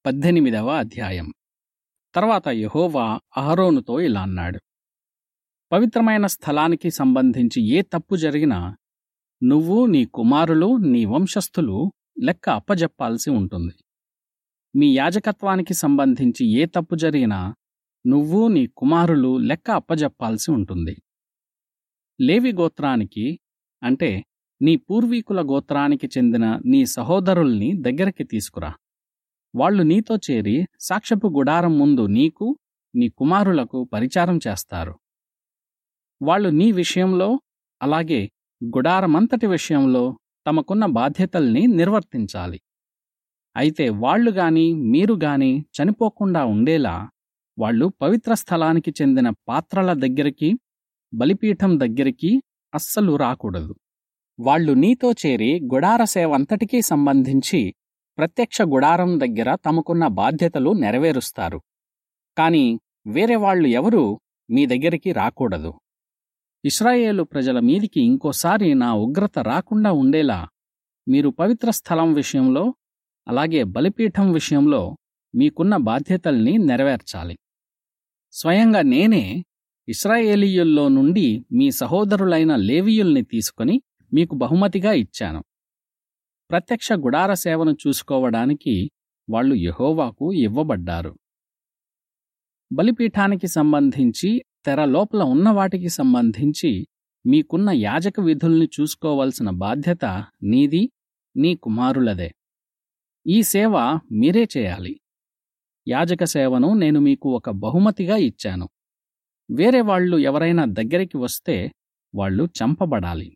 పద్దెనిమిదవ అధ్యాయం తర్వాత యెహోవా అహరోనుతో ఇలా అన్నాడు పవిత్రమైన స్థలానికి సంబంధించి ఏ తప్పు జరిగినా నువ్వు నీ కుమారులు నీ వంశస్థులు లెక్క అప్పజెప్పాల్సి ఉంటుంది మీ యాజకత్వానికి సంబంధించి ఏ తప్పు జరిగినా నువ్వు నీ కుమారులు లెక్క అప్పజెప్పాల్సి ఉంటుంది లేవి గోత్రానికి అంటే నీ పూర్వీకుల గోత్రానికి చెందిన నీ సహోదరుల్ని దగ్గరికి తీసుకురా వాళ్ళు నీతో చేరి సాక్ష్యపు గుడారం ముందు నీకు నీ కుమారులకు పరిచారం చేస్తారు వాళ్ళు నీ విషయంలో అలాగే గుడారమంతటి విషయంలో తమకున్న బాధ్యతల్ని నిర్వర్తించాలి అయితే వాళ్ళు గాని మీరు గాని చనిపోకుండా ఉండేలా వాళ్ళు పవిత్ర స్థలానికి చెందిన పాత్రల దగ్గరికి బలిపీఠం దగ్గరికి అస్సలు రాకూడదు వాళ్ళు నీతో చేరి గుడార సేవంతటికీ సంబంధించి ప్రత్యక్ష గుడారం దగ్గర తమకున్న బాధ్యతలు నెరవేరుస్తారు కాని వేరే వాళ్ళు ఎవరూ మీ దగ్గరికి రాకూడదు ఇస్రాయేలు ప్రజల మీదికి ఇంకోసారి నా ఉగ్రత రాకుండా ఉండేలా మీరు పవిత్ర స్థలం విషయంలో అలాగే బలిపీఠం విషయంలో మీకున్న బాధ్యతల్ని నెరవేర్చాలి స్వయంగా నేనే ఇస్రాయేలీయుల్లో నుండి మీ సహోదరులైన లేవీయుల్ని తీసుకొని మీకు బహుమతిగా ఇచ్చాను ప్రత్యక్ష గుడార సేవను చూసుకోవడానికి వాళ్ళు యెహోవాకు ఇవ్వబడ్డారు బలిపీఠానికి సంబంధించి తెర లోపల ఉన్న వాటికి సంబంధించి మీకున్న యాజక విధుల్ని చూసుకోవలసిన బాధ్యత నీది నీ కుమారులదే ఈ సేవ మీరే చేయాలి యాజక సేవను నేను మీకు ఒక బహుమతిగా ఇచ్చాను వేరే వాళ్ళు ఎవరైనా దగ్గరికి వస్తే వాళ్ళు చంపబడాలి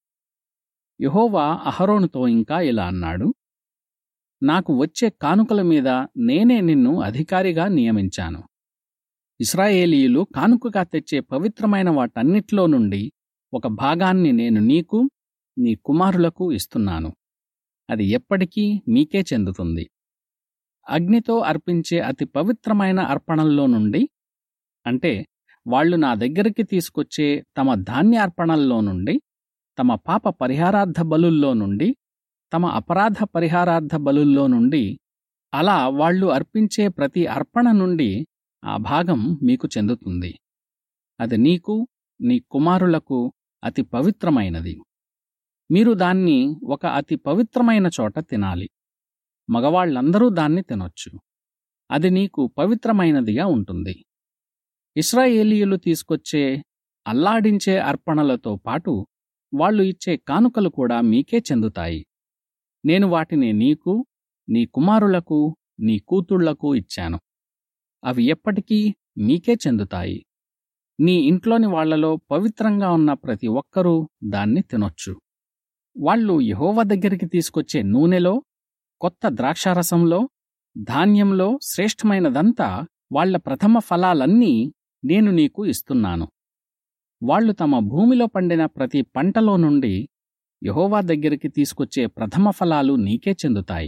యెహోవా అహరోనుతో ఇంకా ఇలా అన్నాడు నాకు వచ్చే కానుకల మీద నేనే నిన్ను అధికారిగా నియమించాను ఇస్రాయేలీయులు కానుకగా తెచ్చే పవిత్రమైన వాటన్నిట్లో నుండి ఒక భాగాన్ని నేను నీకు నీ కుమారులకు ఇస్తున్నాను అది ఎప్పటికీ మీకే చెందుతుంది అగ్నితో అర్పించే అతి పవిత్రమైన అర్పణల్లో నుండి అంటే వాళ్ళు నా దగ్గరికి తీసుకొచ్చే తమ ధాన్య అర్పణల్లో నుండి తమ పాప పరిహారార్థ బలుల్లో నుండి తమ అపరాధ పరిహారార్థ బలుల్లో నుండి అలా వాళ్ళు అర్పించే ప్రతి అర్పణ నుండి ఆ భాగం మీకు చెందుతుంది అది నీకు నీ కుమారులకు అతి పవిత్రమైనది మీరు దాన్ని ఒక అతి పవిత్రమైన చోట తినాలి మగవాళ్లందరూ దాన్ని తినొచ్చు అది నీకు పవిత్రమైనదిగా ఉంటుంది ఇస్రాయేలీయులు తీసుకొచ్చే అల్లాడించే అర్పణలతో పాటు వాళ్ళు ఇచ్చే కానుకలు కూడా మీకే చెందుతాయి నేను వాటిని నీకు నీ కుమారులకు నీ కూతుళ్లకు ఇచ్చాను అవి ఎప్పటికీ మీకే చెందుతాయి నీ ఇంట్లోని వాళ్లలో పవిత్రంగా ఉన్న ప్రతి ఒక్కరూ దాన్ని తినొచ్చు వాళ్ళు యహోవ దగ్గరికి తీసుకొచ్చే నూనెలో కొత్త ద్రాక్షారసంలో ధాన్యంలో శ్రేష్టమైనదంతా వాళ్ల ప్రథమ ఫలాలన్నీ నేను నీకు ఇస్తున్నాను వాళ్ళు తమ భూమిలో పండిన ప్రతి పంటలో నుండి యహోవా దగ్గరికి తీసుకొచ్చే ప్రథమ ఫలాలు నీకే చెందుతాయి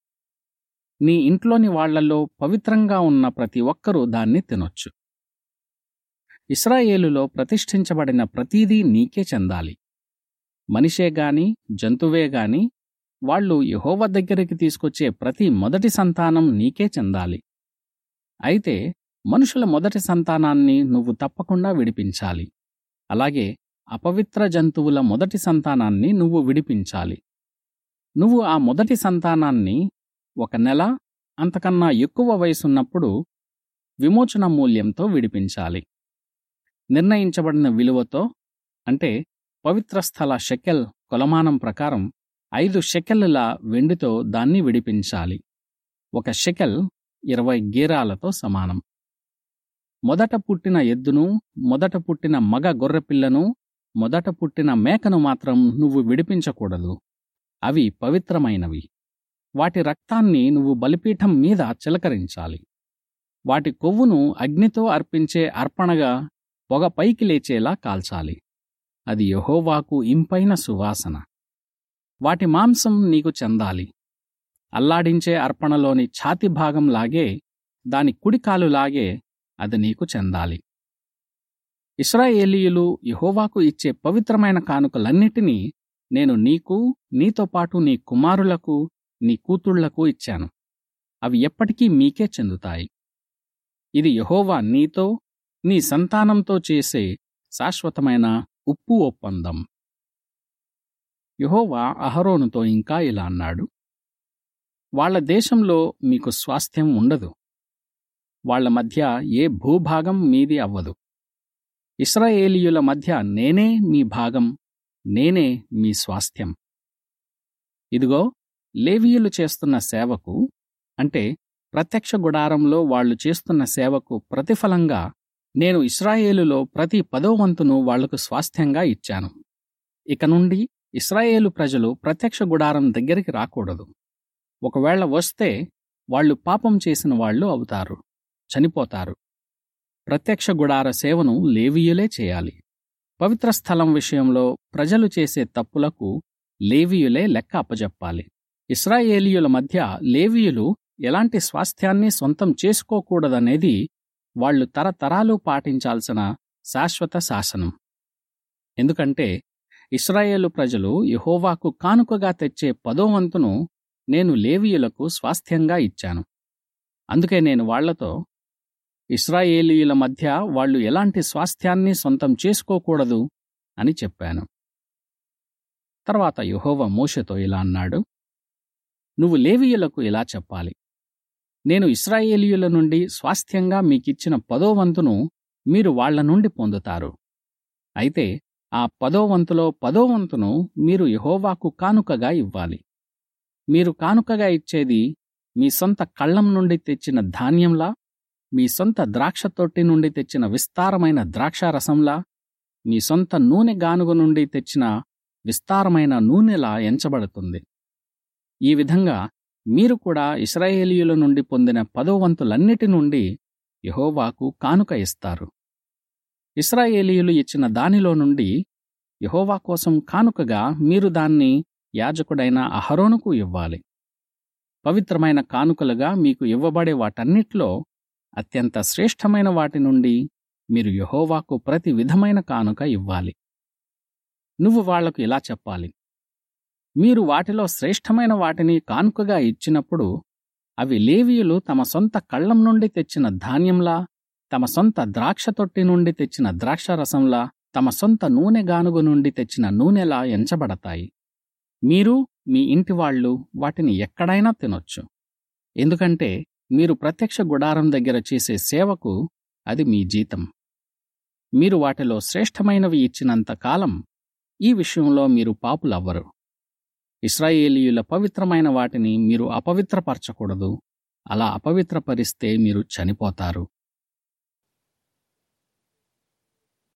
నీ ఇంట్లోని వాళ్లలో పవిత్రంగా ఉన్న ప్రతి ఒక్కరూ దాన్ని తినొచ్చు ఇస్రాయేలులో ప్రతిష్ఠించబడిన ప్రతీదీ నీకే చెందాలి మనిషే గాని జంతువే గాని వాళ్ళు యహోవ దగ్గరికి తీసుకొచ్చే ప్రతి మొదటి సంతానం నీకే చెందాలి అయితే మనుషుల మొదటి సంతానాన్ని నువ్వు తప్పకుండా విడిపించాలి అలాగే అపవిత్ర జంతువుల మొదటి సంతానాన్ని నువ్వు విడిపించాలి నువ్వు ఆ మొదటి సంతానాన్ని ఒక నెల అంతకన్నా ఎక్కువ వయసున్నప్పుడు విమోచన మూల్యంతో విడిపించాలి నిర్ణయించబడిన విలువతో అంటే పవిత్ర స్థల షెకెల్ కొలమానం ప్రకారం ఐదు షెకెల్లుల వెండితో దాన్ని విడిపించాలి ఒక షెకెల్ ఇరవై గీరాలతో సమానం మొదట పుట్టిన ఎద్దును మొదట పుట్టిన మగ గొర్రెపిల్లను మొదట పుట్టిన మేకను మాత్రం నువ్వు విడిపించకూడదు అవి పవిత్రమైనవి వాటి రక్తాన్ని నువ్వు బలిపీఠం మీద చిలకరించాలి వాటి కొవ్వును అగ్నితో అర్పించే అర్పణగా పొగ పైకి లేచేలా కాల్చాలి అది యహోవాకు ఇంపైన సువాసన వాటి మాంసం నీకు చెందాలి అల్లాడించే అర్పణలోని ఛాతి భాగంలాగే దాని కుడికాలులాగే అది నీకు చెందాలి ఇస్రాయేలీయులు యహోవాకు ఇచ్చే పవిత్రమైన కానుకలన్నిటినీ నేను నీకు నీతో పాటు నీ కుమారులకు నీ కూతుళ్లకు ఇచ్చాను అవి ఎప్పటికీ మీకే చెందుతాయి ఇది యెహోవా నీతో నీ సంతానంతో చేసే శాశ్వతమైన ఉప్పు ఒప్పందం యెహోవా అహరోనుతో ఇంకా ఇలా అన్నాడు వాళ్ళ దేశంలో మీకు స్వాస్థ్యం ఉండదు వాళ్ళ మధ్య ఏ భూభాగం మీది అవ్వదు ఇస్రాయేలీయుల మధ్య నేనే మీ భాగం నేనే మీ స్వాస్థ్యం ఇదిగో లేవీయులు చేస్తున్న సేవకు అంటే ప్రత్యక్ష గుడారంలో వాళ్ళు చేస్తున్న సేవకు ప్రతిఫలంగా నేను ఇస్రాయేలులో ప్రతి పదో వంతును వాళ్లకు స్వాస్థ్యంగా ఇచ్చాను ఇక నుండి ఇస్రాయేలు ప్రజలు ప్రత్యక్ష గుడారం దగ్గరికి రాకూడదు ఒకవేళ వస్తే వాళ్ళు పాపం చేసిన వాళ్ళు అవుతారు చనిపోతారు ప్రత్యక్ష గుడార సేవను లేవీయులే చేయాలి పవిత్ర స్థలం విషయంలో ప్రజలు చేసే తప్పులకు లేవీయులే లెక్క అప్పజెప్పాలి ఇస్రాయేలీయుల మధ్య లేవీయులు ఎలాంటి స్వాస్థ్యాన్ని సొంతం చేసుకోకూడదనేది వాళ్లు తరతరాలు పాటించాల్సిన శాశ్వత శాసనం ఎందుకంటే ఇస్రాయేలు ప్రజలు యెహోవాకు కానుకగా తెచ్చే పదో వంతును నేను లేవీయులకు స్వాస్థ్యంగా ఇచ్చాను అందుకే నేను వాళ్లతో ఇస్రాయేలీయుల మధ్య వాళ్ళు ఎలాంటి స్వాస్థ్యాన్ని సొంతం చేసుకోకూడదు అని చెప్పాను తర్వాత యెహోవా మోషెతో ఇలా అన్నాడు నువ్వు లేవీయులకు ఇలా చెప్పాలి నేను ఇస్రాయేలీయుల నుండి స్వాస్థ్యంగా మీకిచ్చిన పదో వంతును మీరు వాళ్ల నుండి పొందుతారు అయితే ఆ పదో వంతులో పదో వంతును మీరు యెహోవాకు కానుకగా ఇవ్వాలి మీరు కానుకగా ఇచ్చేది మీ సొంత కళ్ళం నుండి తెచ్చిన ధాన్యంలా మీ సొంత ద్రాక్ష తొట్టి నుండి తెచ్చిన విస్తారమైన ద్రాక్షారసంలా మీ సొంత నూనె గానుగ నుండి తెచ్చిన విస్తారమైన నూనెలా ఎంచబడుతుంది ఈ విధంగా మీరు కూడా ఇస్రాయేలీయుల నుండి పొందిన పదో వంతులన్నిటి నుండి యెహోవాకు కానుక ఇస్తారు ఇస్రాయేలీయులు ఇచ్చిన దానిలో నుండి యెహోవా కోసం కానుకగా మీరు దాన్ని యాజకుడైన అహరోనుకు ఇవ్వాలి పవిత్రమైన కానుకలుగా మీకు ఇవ్వబడే వాటన్నిట్లో అత్యంత శ్రేష్టమైన వాటి నుండి మీరు యెహోవాకు ప్రతి విధమైన కానుక ఇవ్వాలి నువ్వు వాళ్లకు ఇలా చెప్పాలి మీరు వాటిలో శ్రేష్టమైన వాటిని కానుకగా ఇచ్చినప్పుడు అవి లేవీయులు తమ సొంత కళ్ళం నుండి తెచ్చిన ధాన్యంలా తమ సొంత ద్రాక్ష తొట్టి నుండి తెచ్చిన ద్రాక్షరసంలా తమ సొంత నూనె గానుగు నుండి తెచ్చిన నూనెలా ఎంచబడతాయి మీరు మీ ఇంటివాళ్లు వాటిని ఎక్కడైనా తినొచ్చు ఎందుకంటే మీరు ప్రత్యక్ష గుడారం దగ్గర చేసే సేవకు అది మీ జీతం మీరు వాటిలో శ్రేష్టమైనవి ఇచ్చినంత కాలం ఈ విషయంలో మీరు పాపులవ్వరు ఇస్రాయేలీయుల పవిత్రమైన వాటిని మీరు అపవిత్రపరచకూడదు అలా అపవిత్రపరిస్తే మీరు చనిపోతారు